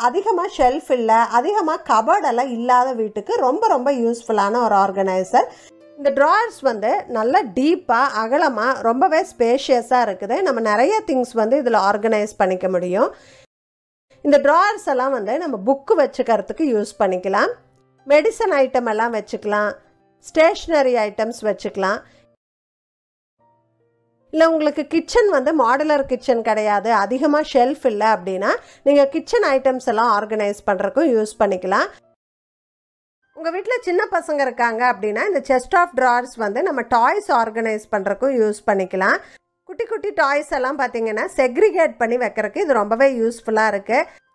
அதிகமாக ஷெல்ஃப் இல்லை அதிகமாக கபர்டெல்லாம் இல்லாத வீட்டுக்கு ரொம்ப ரொம்ப யூஸ்ஃபுல்லான ஒரு ஆர்கனைசர் இந்த ட்ராயர்ஸ் வந்து நல்லா டீப்பாக அகலமாக ரொம்பவே ஸ்பேஷியஸாக இருக்குது நம்ம நிறைய திங்ஸ் வந்து இதில் ஆர்கனைஸ் பண்ணிக்க முடியும் இந்த ட்ராயர்ஸ் எல்லாம் வந்து நம்ம புக்கு வச்சுக்கிறதுக்கு யூஸ் பண்ணிக்கலாம் மெடிசன் ஐட்டம் எல்லாம் வச்சுக்கலாம் ஸ்டேஷ்னரி ஐட்டம்ஸ் வச்சுக்கலாம் இல்லை உங்களுக்கு கிச்சன் வந்து மாடுலர் கிச்சன் கிடையாது அதிகமாக ஷெல்ஃப் இல்லை அப்படின்னா நீங்கள் கிச்சன் ஐட்டம்ஸ் எல்லாம் ஆர்கனைஸ் பண்ணுறக்கும் யூஸ் பண்ணிக்கலாம் உங்கள் வீட்டில் சின்ன பசங்க இருக்காங்க அப்படின்னா இந்த செஸ்ட் ஆஃப் ட்ரார்ஸ் வந்து நம்ம டாய்ஸ் ஆர்கனைஸ் பண்ணுறக்கும் யூஸ் பண்ணிக்கலாம் குட்டி குட்டி டாய்ஸ் எல்லாம் பார்த்தீங்கன்னா செக்ரிகேட் பண்ணி வைக்கிறதுக்கு இது ரொம்பவே யூஸ்ஃபுல்லாக இருக்குது